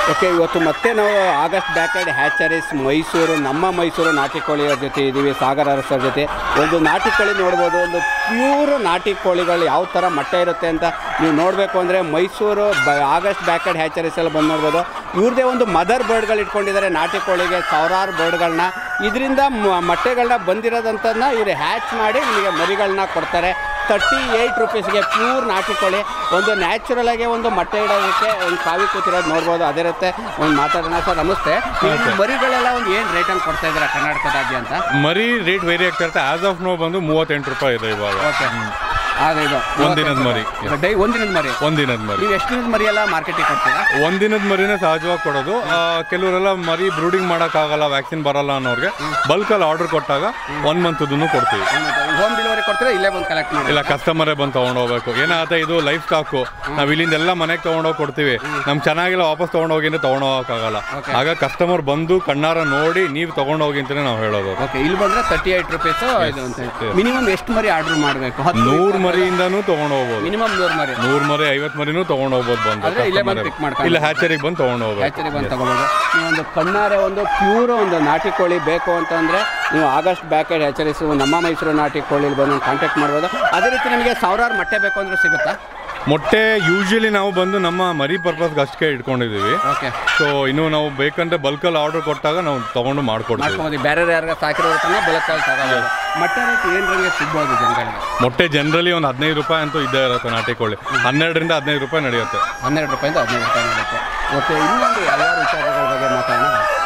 Okay ಇವತ್ತು ಮತ್ತೆ ನಾವು ಆಗಸ್ಟ್ ಬ್ಯಾಕೆಡ್ ಹ್ಯಾಚರೀಸ್ ಮೈಸೂರು ನಮ್ಮ ಮೈಸೂರು ನಾಟಿ ಕೋಳಿಯ ಜೊತೆ ಇದ್ದೀವಿ ಸಾಗರ ಅರಸರ ಜೊತೆ ಒಂದು ನಾಟಿ ಕೋಳಿ ನೋಡ್ಬೋದು ಒಂದು ಪ್ಯೂರ್ ನಾಟಿ ಕೋಳಿಗಳು ಯಾವ ಥರ ಮೊಟ್ಟೆ ಇರುತ್ತೆ ಅಂತ ನೀವು ನೋಡಬೇಕು ಅಂದರೆ ಮೈಸೂರು ಬ ಆಗಸ್ಟ್ ಬ್ಯಾಕೆಡ್ ಹ್ಯಾಚರೀಸ್ ಎಲ್ಲ ಬಂದು ನೋಡ್ಬೋದು ಇವ್ರದ್ದೇ ಒಂದು ಮದರ್ ಬರ್ಡ್ಗಳು ಇಟ್ಕೊಂಡಿದ್ದಾರೆ ನಾಟಿ ಕೋಳಿಗೆ ಸಾವಿರಾರು ಬರ್ಡ್ಗಳನ್ನ ಇದರಿಂದ ಮೊಟ್ಟೆಗಳನ್ನ ಬಂದಿರೋದಂಥದ್ದನ್ನ ಇವರು ಹ್ಯಾಚ್ ಮಾಡಿ ನಿಮಗೆ ಮರಿಗಳನ್ನ ಕೊಡ್ತಾರೆ ತರ್ಟಿ ಏಯ್ಟ್ ರುಪೀಸ್ಗೆ ಪ್ಯೂರ್ ನಾಟಿ ಕೋಳಿ ಒಂದು ನ್ಯಾಚುರಲ್ ಆಗಿ ಒಂದು ಮೊಟ್ಟೆ ಇಡೋದಕ್ಕೆ ಒಂದು ಕಾವಿ ಕೂತಿರೋದು ನೋಡ್ಬೋದು ಅದೇ ಇರುತ್ತೆ ಒಂದು ಮಾತಾಡೋಣ ಸರ್ ನಮಸ್ತೆ ಈ ಮರಿಗಳೆಲ್ಲ ಒಂದು ಏನು ರೇಟಲ್ಲಿ ಕೊಡ್ತಾ ಇದ್ದೀರಾ ಕರ್ನಾಟಕದಾದ್ಯಂತ ಮರಿ ರೇಟ್ ವೇರಿ ಆಗ್ತಾ ಇರುತ್ತೆ ಆಸ್ ಆಫ್ ನೋ ಬಂದು ಮೂವತ್ತೆಂಟು ರೂಪಾಯಿ ಇದೆ ಇವಾಗ ಓಕೆ ಆಗ ಇದು ಒಂದಿನದ ಮರಿ. ಡೈ ಒಂದಿನದ ಮರಿ ಒಂದಿನದ ಮರಿ ನೀವು ಎಷ್ಟು ದಿನದ ಮರಿ ಎಲ್ಲ ಮಾರ್ಕೆಟಿಗೆ ಕೊಡ್ತೀರಾ ಒಂದಿನದ ಮರಿನೇ ಸಹಜವಾಗಿ ಕೊಡೋದು ಆ, ಕೆಲವರೆಲ್ಲ ಮರಿ ಬ್ರೂಡಿಂಗ್ ಮಾಡೋಕ್ಕಾಗಲ್ಲ ವ್ಯಾಕ್ಸಿನ್ ಬರಲ್ಲ ಅನ್ನೋರಿಗೆ ಬಲ್ಕಲ್ಲಿ ಆರ್ಡರ್ ಕೊಟ್ಟಾಗ ಒನ್ ಮಂತ್ದನ್ನು ಕೊಡ್ತೀವಿ ಹೋಮ್ ಡೆಲಿವರಿ ಕೊಡ್ತೀರಾ ಇಲ್ಲೇ ಬಂದು ಕಲೆಕ್ಟ್ ಮಾಡಿ ಇಲ್ಲ ಕಸ್ಟಮರೇ ಬಂದು ತೊಗೊಂಡೋಗ್ಬೇಕು ಏನಾಗುತ್ತೆ ಇದು ಲೈಫ್ ಸ್ಟಾಕು ನಾವು ಇಲ್ಲಿಂದ ಎಲ್ಲ ಮನೆಗೆ ತೊಗೊಂಡೋಗಿ ಕೊಡ್ತೀವಿ ನಮ್ಗೆ ಚೆನ್ನಾಗಿಲ್ಲ ವಾಪಸ್ ತೊಗೊಂಡೋಗಿ ಅಂದ್ರೆ ತೊಗೊಂಡೋಗಕ್ಕಾಗಲ್ಲ ಆಗ ಕಸ್ಟಮರ್ ಬಂದು ಕಣ್ಣಾರ ನೋಡಿ ನೀವು ತೊಗೊಂಡೋಗಿ ಅಂತಲೇ ನಾವು ಹೇಳೋದು ಓಕೆ ಇಲ್ಲಿ ಬಂದರೆ ತರ್ಟಿ ಏಯ್ಟ್ ರುಪೀಸು ಇದು ಅಂತ ಮಿನಿಮಮ್ ಎಷ್ಟು ಮರಿ ಆರ್ಡರ್ ಮಾಡಬೇಕು ಹತ್ತು ನೂರು ಮರಿಯಿಂದನೂ ತೊಗೊಂಡೋಗ್ಬೋದು ಮಿನಿಮಮ್ ನೂರು ಮರಿ ನೂರು ಮರಿ ಐವತ್ತು ಮರಿನೂ ತೊಗೊಂಡೋಗ್ಬೋದು ಬಂದು ಆದ್ರೆ ಇಲ್ಲೇ ಬಂದು customer pick ಮಾಡ್ಕೊಂಡು ಇಲ್ಲ ಹ್ಯಾಚರಿಗೆ ಬಂದು ತೊಗೊಂಡೋಗ್ಬೇಕು ಹ್ಯಾಚರಿ ಬಂದು ತಗೋಬೋದು ನೀವು ಒಂದು ಕಣ್ಣಾರೆ ಒಂದು ಪ್ಯೂರ್ ಒಂದು ನಾಟಿ ಕೋಳಿ ಬೇಕು ಅಂತಂದರೆ ನೀವು ಆಗಸ್ಟ್ ಬ್ಯಾಕೆಡ್ ಹ್ಯಾಚರೀಸ್ ನಮ್ಮ ಮೈಸೂರು ನಾಟಿ ಕೋಳಿಲಿ ಬಂದು ಕಾಂಟ್ಯಾಕ್ಟ್ ಮಾಡ್ಬೋದು ಅದೇ ರೀತಿ ನಿಮಗೆ ಸಾವಿರಾರು ಮೊಟ್ಟೆ ಬೇಕು ಅಂದ್ರೆ ಸಿಗುತ್ತಾ ಮೊಟ್ಟೆ ಯೂಶಲಿ ನಾವು ಬಂದು ನಮ್ಮ ಮರಿ ಪರ್ಪಸ್ಗೆ ಅಷ್ಟೇ ಇಟ್ಕೊಂಡಿದ್ದೀವಿ ಓಕೆ ಸೊ ಇನ್ನು ನಾವು ಬೇಕಂದ್ರೆ ಬಲ್ಕಲ್ಲಿ ಆರ್ಡರ್ ಕೊಟ್ಟಾಗ ನಾವು ತೊಗೊಂಡು ಮಾಡ್ಕೊಡ್ತೀವಿ ಮಾಡ್ಕೊಬೋದು ಬೇರೆ ಯಾರಿಗ ಸಾಕಿರೋದನ್ನ ಬೆಳಕಲ್ಲಿ ತಗೋಬೋದು ಮೊಟ್ಟೆ ರೇಟ್ ಏನು ರಂಗೆ ಸಿಗ್ಬೋದು ಜನಗಳಿಗೆ ಮೊಟ್ಟೆ ಜನರಲಿ ಒಂದು ಹದಿನೈದು ರೂಪಾಯಿ ಅಂತೂ ಇದ್ದೇ ಇರುತ್ತೆ ನಾಟಿ ಕೋಳಿ ಹನ್ನೆರಡರಿಂದ ಹದಿನೈದು ರೂಪಾಯಿ ನಡೆಯುತ್ತೆ ಹನ್ನೆರಡು ರೂಪಾಯಿಂದ ಹದಿನೈದು ರೂಪಾಯಿ ನಡೆಯುತ್ತೆ ಓಕೆ ಇನ್ನೊಂದು ಹಲವಾರು ವಿಚಾರಗಳ ಬಗ್ಗೆ ಮಾತಾಡೋಣ